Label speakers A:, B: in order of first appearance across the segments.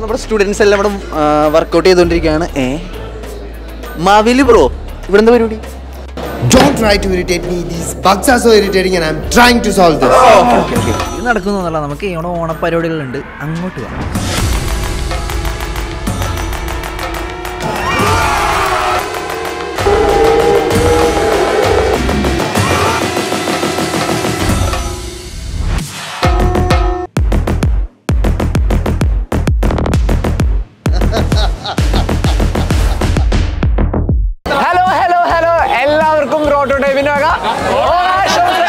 A: നമ്മുടെ സ്റ്റുഡൻസ് എല്ലാം ഇവിടെ വർക്കൗട്ട് ചെയ്തുകൊണ്ടിരിക്കുകയാണ് ഏ മാവില് ബ്രോ ഇവിടെ എന്താ പരിപാടി
B: Don't try to irritate me. These bugs are so irritating and I'm trying to solve this.
C: ഇത് നടക്കുന്നല്ല നമുക്ക് ഇവിടെ ഓണപ്പരിപാടികളുണ്ട് അങ്ങോട്ട് കാണാം
D: ഹലോ ഹലോ ഹലോ എല്ലാവർക്കും റോട്ടോ ടൈമിന്റെ വക ഓണാശംസകൾ.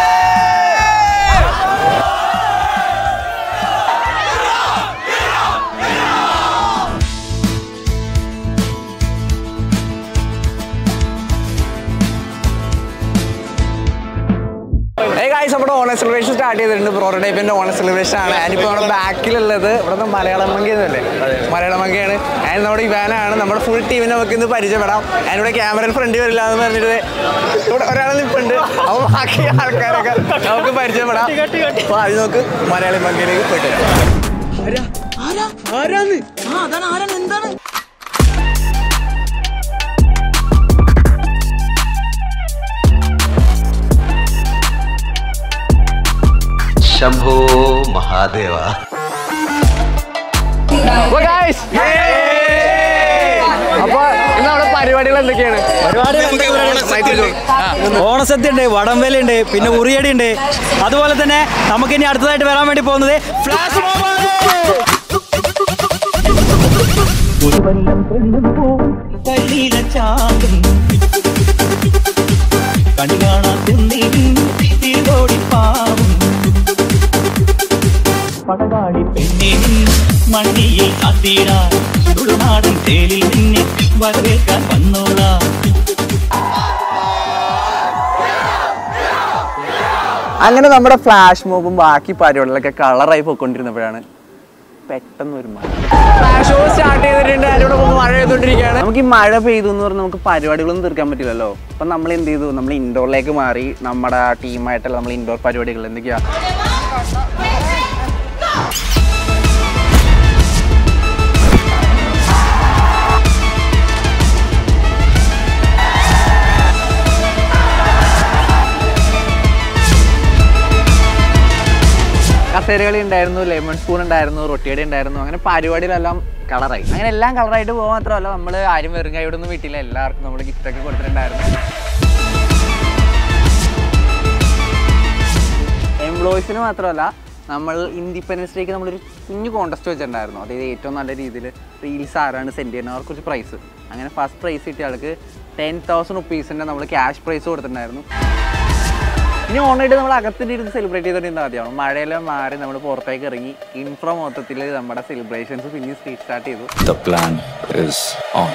D: Hey guys, നമ്മുടെ ഓണ സെലിബ്രേഷൻ സ്റ്റാർട്ട് ചെയ്തിട്ടുണ്ട് ബ്രോറോ ടൈപ്പിന്റെ ഓണ സെലിബ്രേഷൻ ആണ് ഞാനിപ്പോൾ നമ്മുടെ ബാക്കിലുള്ളത് ഇവിടെ മലയാളം മങ്കിയെന്നല്ലേ മലയാളം മങ്കയാണ് ഞാൻ നമ്മുടെ ഇവാനാണ് നമ്മുടെ ഫുൾ ടീമിനെ നമുക്ക് ഇന്ന് പരിചയപ്പെടാം ഞാനിവിടെ ക്യാമറയിൽ ഫ്രണ്ട് വരില്ല എന്ന് പറഞ്ഞിട്ട് ഇവിടെ ഒരാൾ നിൽപ്പുണ്ട് അപ്പോൾ ബാക്കി ആൾക്കാരൊക്കെ നമുക്ക് പരിചയപ്പെടാം അപ്പോൾ അത് നോക്ക് മലയാളം മങ്കയിലേക്ക് പോയിട്ട് വരാം.
E: ശംഭോ മഹാദേവ
D: അപ്പോൾ guys, അപ്പോൾ ഇന്ന് നമ്മുടെ പരിപാടികൾ എന്തൊക്കെയാണ്
F: ഓണസദ്യ ഉണ്ട് വടംവലി ഉണ്ട് പിന്നെ ഉറിയടി ഉണ്ട് അതുപോലെ തന്നെ നമുക്ക് ഇനി അടുത്തതായിട്ട് വരാൻ വേണ്ടി പോകുന്നത് ഫ്ലാഷ്
G: പടവാടി പെണ്ണെ മണ്ണിയിൽ കാത്തിടാൻ തുളുനാടൻ തേലിൽ നിന്നെ വരവേൽക്കാൻ വന്നോളാം
D: അങ്ങനെ നമ്മുടെ ഫ്ലാഷ് മോബും ബാക്കി പരിപാടികളൊക്കെ കളറായി പോയിക്കൊണ്ടിരുന്നപ്പോഴാണ് പെട്ടെന്ന് ഒരു മഴ ഫ്ലാഷ് ഷോ സ്റ്റാർട്ട് ചെയ്തിട്ടുണ്ട് അതിലൂടെ പോകുമ്പോൾ മഴ പെയ്തുകൊണ്ടിരിക്കുകയാണ് നമുക്ക് ഈ മഴ പെയ്തു എന്ന് പറഞ്ഞാൽ നമുക്ക് പരിപാടികളൊന്നും തീർക്കാൻ പറ്റില്ലല്ലോ അപ്പം നമ്മൾ എന്ത് ചെയ്തു നമ്മൾ ഇൻഡോറിലേക്ക് മാറി നമ്മുടെ ടീമായിട്ടുള്ള നമ്മൾ ഇൻഡോർ പരിപാടികൾ എന്തൊക്കെയാ കസേരകളി ഉണ്ടായിരുന്നു ലെമൺ സ്പൂൺ ഉണ്ടായിരുന്നു റൊട്ടിയടി ഉണ്ടായിരുന്നു അങ്ങനെ പരിപാടികളെല്ലാം കളറായി അങ്ങനെ എല്ലാം കളറായിട്ട് പോകാൻ മാത്രമല്ല നമ്മൾ ആരും വെറും കൈയോടെ ഒന്നും വീട്ടില്ല എല്ലാവർക്കും നമ്മൾ ഗിഫ്റ്റൊക്കെ കൊടുത്തിട്ടുണ്ടായിരുന്നു എംപ്ലോയീസിന് മാത്രമല്ല നമ്മൾ ഇൻഡിപെൻഡൻസ് ഡേക്ക് നമ്മളൊരു കുഞ്ഞു കോൺടെസ്റ്റ് വെച്ചിട്ടുണ്ടായിരുന്നു അതായത് ഏറ്റവും നല്ല രീതിയിൽ റീൽസ് ആരാണ് സെൻഡ് ചെയ്യുന്നത് അവർക്ക് കുറച്ച് പ്രൈസ് അങ്ങനെ ഫസ്റ്റ് പ്രൈസ് കിട്ടിയ ആൾക്ക് ടെൻ തൗസൻഡ് റുപ്പീസിൻ്റെ നമ്മൾ ക്യാഷ് പ്രൈസ് കൊടുത്തിട്ടുണ്ടായിരുന്നു ഇനി ഓണായിട്ട് നമ്മൾ അകത്തിൻ്റെ ഇരുന്ന് സെലിബ്രേറ്റ് ചെയ്തിട്ടുണ്ടെങ്കിൽ മതിയാവും മഴയെല്ലാം മാറി നമ്മൾ പുറത്തേക്ക് ഇറങ്ങി ഇൻഫ്രോ മൊത്തത്തിൽ നമ്മുടെ സെലിബ്രേഷൻസ് പിന്നെ സ്ട്രീറ്റ് സ്റ്റാർട്ട് ചെയ്തു
G: The plan is on.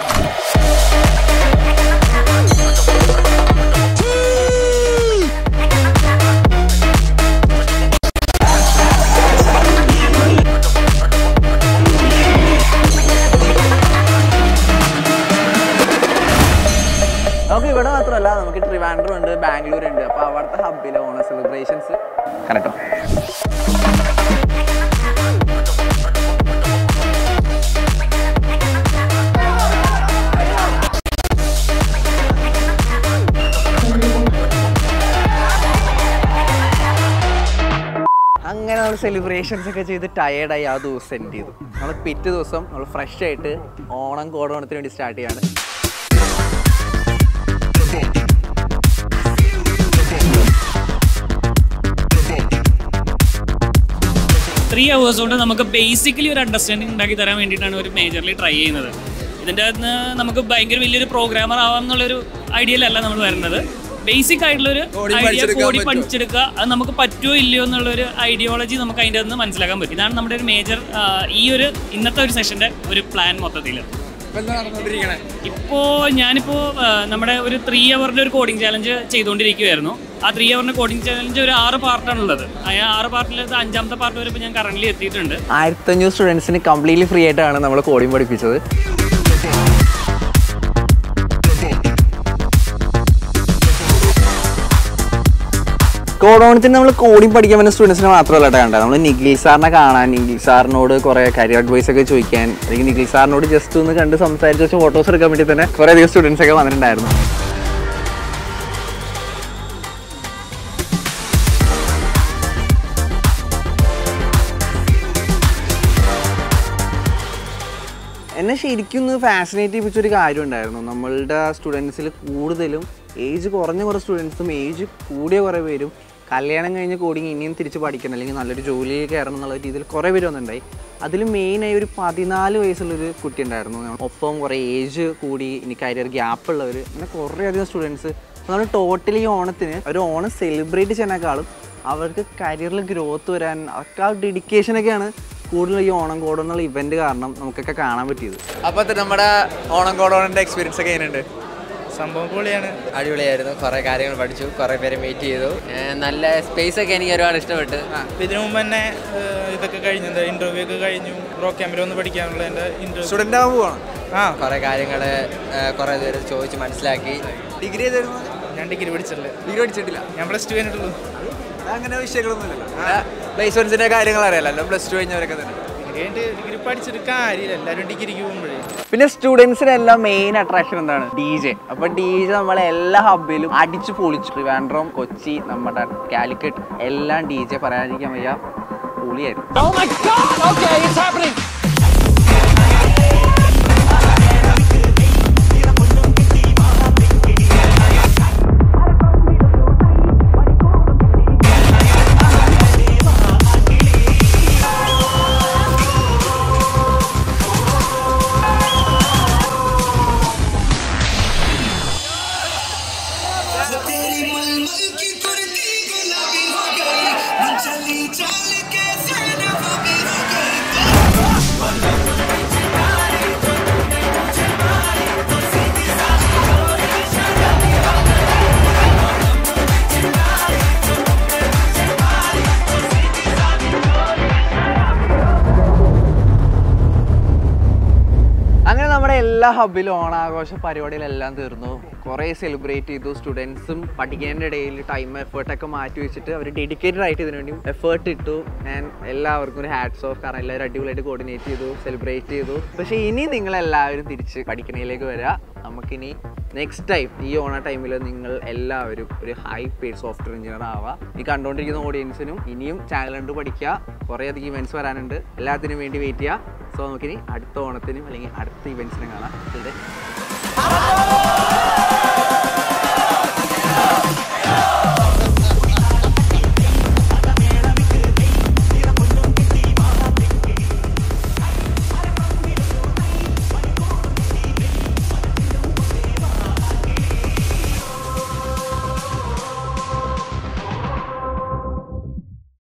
D: നമുക്ക് ഇവിടെ മാത്രമല്ല നമുക്ക് ട്രിവാൻഡ്രം ഉണ്ട് ബാംഗ്ലൂർ ഉണ്ട് അപ്പോൾ അവിടുത്തെ ഹബ്ബിലെ ഓണ സെലിബ്രേഷൻസ് കറക്റ്റോ അങ്ങനെ നമ്മൾ സെലിബ്രേഷൻസ് ഒക്കെ ചെയ്ത് ടയേർഡായി ആ ദിവസം എൻഡ് ചെയ്തു നമ്മൾ പിറ്റേ ദിവസം നമ്മൾ ഫ്രഷ് ആയിട്ട് ഓണം കോടോണത്തിന് വേണ്ടി സ്റ്റാർട്ട് ചെയ്യാണ്
H: ത്രീ അവേഴ്സ് കൊണ്ട് നമുക്ക് ബേസിക്കലി ഒരു അണ്ടർസ്റ്റാൻഡിങ് ഉണ്ടാക്കി തരാൻ വേണ്ടിയിട്ടാണ് ഒരു മേജർലി ട്രൈ ചെയ്യുന്നത് ഇതിൻ്റെ അകത്ത് നമുക്ക് ഭയങ്കര വലിയൊരു പ്രോഗ്രാമർ ആവാം എന്നുള്ളൊരു ഐഡിയയിലല്ല നമ്മൾ വരുന്നത് ബേസിക് ആയിട്ടുള്ളൊരു ഐഡിയ കോടി പഠിച്ചെടുക്കുക അത് നമുക്ക് പറ്റുമോ ഇല്ലയോ എന്നുള്ളൊരു ഐഡിയോളജി നമുക്ക് അതിൻ്റെ അകത്ത് മനസ്സിലാക്കാൻ പറ്റും ഇതാണ് നമ്മുടെ ഒരു മേജർ ഈ ഒരു ഇന്നത്തെ ഒരു സെഷൻ്റെ ഒരു പ്ലാൻ മൊത്തത്തിൽ ഇപ്പോൾ ഞാനിപ്പോൾ നമ്മുടെ ഒരു ത്രീ അവറിൻ്റെ ഒരു കോഡിംഗ് ചാലഞ്ച് ചെയ്തുകൊണ്ടിരിക്കുകയായിരുന്നു ആ ത്രീ അവറിൻ്റെ കോഡിംഗ് ചാലഞ്ച് ഒരു ആറ് പാർട്ടാണുള്ളത് ആ ആറ് പാർട്ടിൽ അഞ്ചാമത്തെ പാർട്ട് വരെ ഇപ്പോൾ ഞാൻ കറൻ്റ് എത്തിയിട്ടുണ്ട്
D: ആയിരത്തഞ്ഞൂറ് സ്റ്റുഡൻസിന് കംപ്ലീറ്റ്ലി ഫ്രീ ആയിട്ടാണ് നമ്മൾ കോഡിംഗ് പഠിപ്പിച്ചത് കോഡോണത്തിന് നമ്മൾ കോഡിങ് പഠിക്കാൻ പറ്റുന്ന സ്റ്റുഡൻസിനെ മാത്രമല്ല കേട്ടോ കണ്ടത് നമ്മൾ നിഖിൽ സാറിനെ കാണാൻ നിഖിൽ സാറിനോട് കുറേ കരിയർ അഡ്വൈസ് ഒക്കെ ചോദിക്കാൻ അല്ലെങ്കിൽ നിഖിൽ സാറിനോട് ജസ്റ്റ് ഒന്ന് കണ്ട് സംസാരിച്ച് വെച്ച് ഫോട്ടോസ് എടുക്കാൻ വേണ്ടി തന്നെ കുറേ അധികം സ്റ്റുഡൻസ് ഒക്കെ വന്നിട്ടുണ്ടായിരുന്നു എന്നെ ശരിക്കും ഒന്ന് ഫാസിനേറ്റ് ചെയ്യിപ്പിച്ചൊരു കാര്യം ഉണ്ടായിരുന്നു നമ്മളുടെ സ്റ്റുഡൻസിൽ കൂടുതലും ഏജ് കുറഞ്ഞ കുറേ സ്റ്റുഡൻസും ഏജ് കൂടിയ കുറേ പേരും കല്യാണം കഴിഞ്ഞ് കോഡിങ് ഇനിയും തിരിച്ച് പഠിക്കണം അല്ലെങ്കിൽ നല്ലൊരു ജോലിയിൽ കയറണം എന്നുള്ള രീതിയിൽ കുറേ പേര് വന്നിട്ടുണ്ടായി അതിൽ മെയിനായി ഒരു പതിനാല് വയസ്സുള്ളൊരു കുട്ടി ഉണ്ടായിരുന്നു ഒപ്പം കുറേ ഏജ് കൂടി ഇനി കരിയർ ഗ്യാപ്പ് ഉള്ളവർ അങ്ങനെ കുറേ അധികം സ്റ്റുഡൻസ് നമ്മൾ ടോട്ടലി ഓണത്തിന് ഒരു ഓണം സെലിബ്രേറ്റ് ചെയ്യുന്നതിനേക്കാളും അവർക്ക് കരിയറിൽ ഗ്രോത്ത് വരാൻ അവർക്ക് ആ ഡെഡിക്കേഷനൊക്കെയാണ് കൂടുതൽ ഈ ഓണം കോടം എന്നുള്ള ഇവന്റ് കാരണം നമുക്കൊക്കെ കാണാൻ പറ്റിയത്
A: അപ്പൊ നമ്മുടെ ഓണം കോടോണിന്റെ എക്സ്പീരിയൻസ് ഒക്കെ എങ്ങനെയുണ്ട്
I: സംഭവം പൊളിയാണ്
J: അടിപൊളിയായിരുന്നു കുറേ കാര്യങ്ങൾ പഠിച്ചു കുറേ പേരെ മീറ്റ് ചെയ്തു ഏഹ് നല്ല സ്പേസ് ഒക്കെ എനിക്ക് ഒരുപാട് ഇഷ്ടപ്പെട്ടു
I: ഇപ്പൊ ഇതിനു മുമ്പ് തന്നെ ഏഹ്, ഇതൊക്കെ കഴിഞ്ഞു എന്താ ഇന്റർവ്യൂ ഒക്കെ കഴിഞ്ഞു ബ്രോ ക്യാമ്പിൽ ഒന്ന് പഠിക്കാനുള്ള എൻ്റെ ഇന്റർവ്യൂ
A: സ്റ്റുഡന്റ് ആവാൻ പോവാണ്
I: ആ
J: കുറേ കാര്യങ്ങൾ കുറേ പേര് ചോദിച്ച് മനസ്സിലാക്കി
A: ഡിഗ്രി ചെയ്തിരുന്നു
I: ഞാൻ ഡിഗ്രി പഠിച്ചിട്ടില്ല
A: ഡിഗ്രി പഠിച്ചിട്ടില്ല
I: ഞാൻ പ്ലസ് ടു കഴിഞ്ഞിട്ടുള്ളൂ
A: അങ്ങനെ വിഷയങ്ങളൊന്നുമില്ലല്ലോ പ്ലേസ്മെന്റ്സിന്റെ കാര്യങ്ങൾ അറിയാലോ പ്ലസ് ടു കഴിഞ്ഞവരൊക്കെ തന്നെ
I: ഡിഗ്രി കഴിഞ്ഞിട്ട് ഡിഗ്രി പഠിച്ചിട്ട് കാര്യമില്ല എല്ലാവരും ഡിഗ്രിക്ക് പോകുമ്പോഴേ
D: പിന്നെ സ്റ്റുഡൻസിനെല്ലാം മെയിൻ അട്രാക്ഷൻ എന്താണ് ഡി ജെ അപ്പൊ ഡി ജെ നമ്മളെ എല്ലാ ഹബിലും അടിച്ചു പൊളിച്ചു ട്രിവാൻഡ്രം കൊച്ചി നമ്മുടെ കാലിക്കറ്റ് എല്ലാം ഡി ജെ പറയാതിരിക്കാൻ വയ്യ പൊളിയായിരുന്നു അങ്ങനെ നമ്മുടെ എല്ലാ ഹബിലും ഓണാഘോഷ പരിപാടികളെല്ലാം തീർന്നു കുറേ സെലിബ്രേറ്റ് ചെയ്തു സ്റ്റുഡൻസും പഠിക്കേണ്ട ഇടയിൽ ടൈം എഫേർട്ടൊക്കെ മാറ്റി വെച്ചിട്ട് അവർ ഡെഡിക്കേറ്റഡ് ആയിട്ട് ഇതിനു വേണ്ടി എഫേർട്ട് ഇട്ടു ഞാൻ എല്ലാവർക്കും ഒരു ഹാറ്റ്സ് ഓഫ് കാരണം എല്ലാവരും അടിപൊളിയായിട്ട് കോർഡിനേറ്റ് ചെയ്തു സെലിബ്രേറ്റ് ചെയ്തു പക്ഷേ ഇനി നിങ്ങളെല്ലാവരും തിരിച്ച് പഠിക്കണയിലേക്ക് വരിക നമുക്കിനി നെക്സ്റ്റ് ടൈം ഈ ഓണ ടൈമിൽ നിങ്ങൾ എല്ലാവരും ഒരു ഹൈ പെയ്ഡ് സോഫ്റ്റ്വെയർ എഞ്ചിനീയർ ആവുക ഈ കണ്ടുകൊണ്ടിരിക്കുന്ന ഓഡിയൻസിനും ഇനിയും ചാനൽ കണ്ട് പഠിക്കുക കുറേ അധികം ഇവൻറ്റ്സ് വരാനുണ്ട് എല്ലാത്തിനും വേണ്ടി വെയിറ്റ് ചെയ്യുക സോ നമുക്കിനി അടുത്ത ഓണത്തിനും അല്ലെങ്കിൽ അടുത്ത ഇവൻറ്റ്സിനും കാണാം Till then.